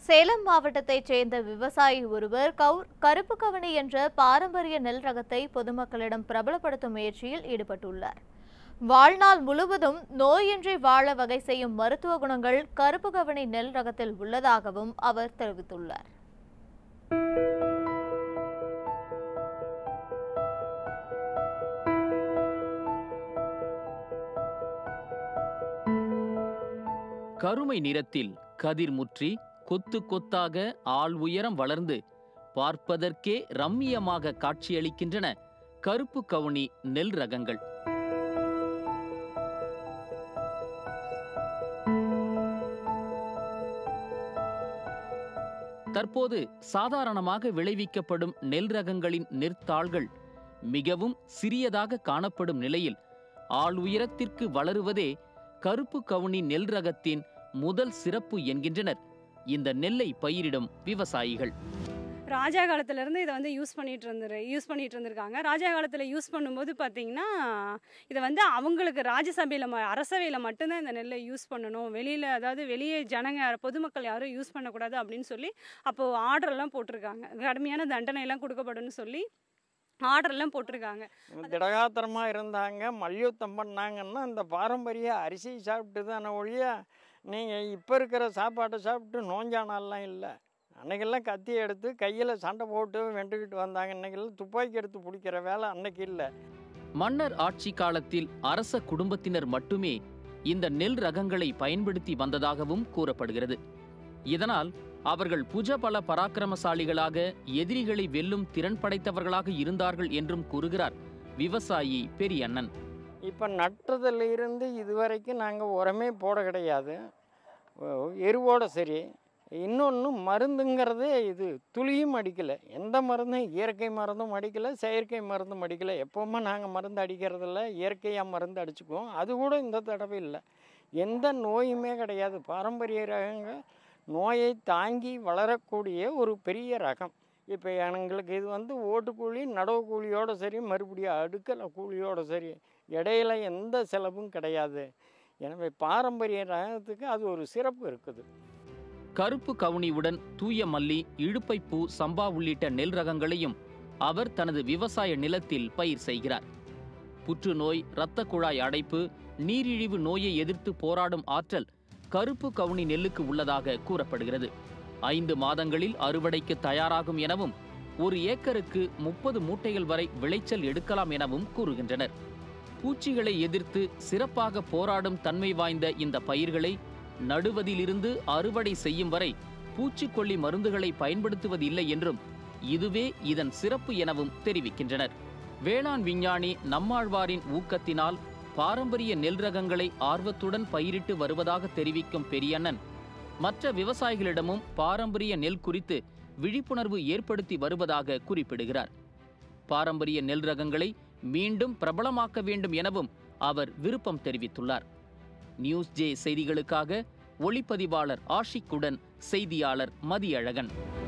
சேலம் மாவட்டத்தைச் சேர்ந்த விவசாயி ஒருவர் கவுர் கருப்பு கவனி என்ற பாரம்பரிய நெல் ரகத்தை பொதுமக்களிடம் பிரபலப்படுத்தும் முயற்சியில் ஈடுபட்டுள்ளார் வாழ்நாள் முழுவதும் நோயின்றி வாழ வகை செய்யும் மருத்துவ குணங்கள் கருப்பு கவனி நெல் ரகத்தில் உள்ளதாகவும் அவர் தெரிவித்துள்ளார் கருமை நிறத்தில் கதிர் முற்றி கொத்து கொத்தாக ஆள் உயரம் வளர்ந்து பார்ப்பதற்கே ரம்மியமாக காட்சியளிக்கின்றன கருப்பு கவுனி நெல் ரகங்கள் தற்போது சாதாரணமாக விளைவிக்கப்படும் நெல் ரகங்களின் நெற்தாள்கள் மிகவும் சிறியதாக காணப்படும் நிலையில் ஆள் உயரத்திற்கு வளருவதே கருப்பு கவுனி நெல் ரகத்தின் முதல் சிறப்பு என்கின்றனர் இந்த நெல்லை பயிரிடும் விவசாயிகள் ராஜா காலத்துலேருந்து இதை வந்து யூஸ் பண்ணிட்டு இருந்துரு யூஸ் பண்ணிட்டு இருந்திருக்காங்க ராஜா காலத்தில் யூஸ் பண்ணும்போது பார்த்தீங்கன்னா இதை வந்து அவங்களுக்கு ராஜ்யசபையில் ம அரசவையில் மட்டும்தான் இந்த நெல்லை யூஸ் பண்ணணும் வெளியில் அதாவது வெளியே ஜனங்க பொதுமக்கள் யாரும் யூஸ் பண்ணக்கூடாது அப்படின்னு சொல்லி அப்போது ஆர்டர்லாம் போட்டிருக்காங்க கடுமையான தண்டனையெல்லாம் கொடுக்கப்படும்னு சொல்லி ஆர்டர்லாம் போட்டிருக்காங்க திடகாத்திரமாக இருந்தாங்க மல்யுத்தம் பண்ணாங்கன்னா அந்த பாரம்பரிய அரிசி சாப்பிட்டு தானே ஒழிய நீங்கள் இப்போ இருக்கிற சாப்பாட்டை சாப்பிட்டு நோஞ்சானாலாம் இல்லை அன்னைக்கெல்லாம் கத்தி எடுத்து கையில் சண்டை போட்டு வென்றுக்கிட்டு வந்தாங்க இன்னைக்கெல்லாம் துப்பாக்கி எடுத்து பிடிக்கிற வேலை அன்னைக்கு இல்லை மன்னர் ஆட்சி காலத்தில் அரச குடும்பத்தினர் மட்டுமே இந்த நெல் ரகங்களை பயன்படுத்தி வந்ததாகவும் கூறப்படுகிறது இதனால் அவர்கள் புஜபல பராக்கிரமசாலிகளாக எதிரிகளை வெல்லும் திறன் படைத்தவர்களாக இருந்தார்கள் என்றும் கூறுகிறார் விவசாயி பெரியண்ணன் இப்போ நட்டதுல இருந்து இதுவரைக்கும் நாங்கள் உரமே போட கிடையாது ஓ- எருவோட சரி இன்னொன்று மருந்துங்கிறதே இது துளியும் அடிக்கலை எந்த மருந்தும் இயற்கை மருந்தும் அடிக்கலை செயற்கை மருந்தும் அடிக்கலை எப்போவுமே நாங்கள் மருந்து அடிக்கிறதில்ல இயற்கையாக மருந்து அடிச்சுக்குவோம் அது கூட இந்த தடவை இல்லை எந்த நோயுமே கிடையாது பாரம்பரிய ரகங்க நோயை தாங்கி வளரக்கூடிய ஒரு பெரிய ரகம் இப்போ எங்களுக்கு இது வந்து ஓட்டு கூலி நடவு கூலியோட சரி மறுபடியும் அடுக்கலை கூலியோட சரி இடையில எந்த செலவும் கிடையாது எனவே பாரம்பரிய ரகத்துக்கு அது ஒரு சிறப்பு இருக்குது கருப்பு கவுனியுடன் தூய மல்லி இழுப்பைப்பூ சம்பா உள்ளிட்ட நெல் ரகங்களையும் அவர் தனது விவசாய நிலத்தில் பயிர் செய்கிறார் புற்றுநோய் இரத்த குழாய் அடைப்பு நீரிழிவு நோயை எதிர்த்து போராடும் ஆற்றல் கருப்பு கவுனி நெல்லுக்கு உள்ளதாக கூறப்படுகிறது ஐந்து மாதங்களில் அறுவடைக்கு தயாராகும் எனவும் ஒரு ஏக்கருக்கு முப்பது மூட்டைகள் வரை விளைச்சல் எடுக்கலாம் எனவும் கூறுகின்றனர் பூச்சிகளை எதிர்த்து சிறப்பாக போராடும் தன்மை வாய்ந்த இந்த பயிர்களை நடுவதிலிருந்து அறுவடை செய்யும் வரை பூச்சிக்கொல்லி மருந்துகளை பயன்படுத்துவதில்லை என்றும் இதுவே இதன் சிறப்பு எனவும் தெரிவிக்கின்றனர் வேளாண் விஞ்ஞானி நம்மாழ்வாரின் ஊக்கத்தினால் பாரம்பரிய நெல் ரகங்களை ஆர்வத்துடன் பயிரிட்டு வருவதாக தெரிவிக்கும் பெரியண்ணன் மற்ற விவசாயிகளிடமும் பாரம்பரிய நெல் குறித்து விழிப்புணர்வு ஏற்படுத்தி வருவதாக குறிப்பிடுகிறார் பாரம்பரிய நெல் ரகங்களை மீண்டும் பிரபலமாக்க வேண்டும் எனவும் அவர் விருப்பம் தெரிவித்துள்ளார் நியூஸ் ஜே செய்திகளுக்காக ஒளிப்பதிவாளர் ஆஷிக்குடன் செய்தியாளர் மதியழகன்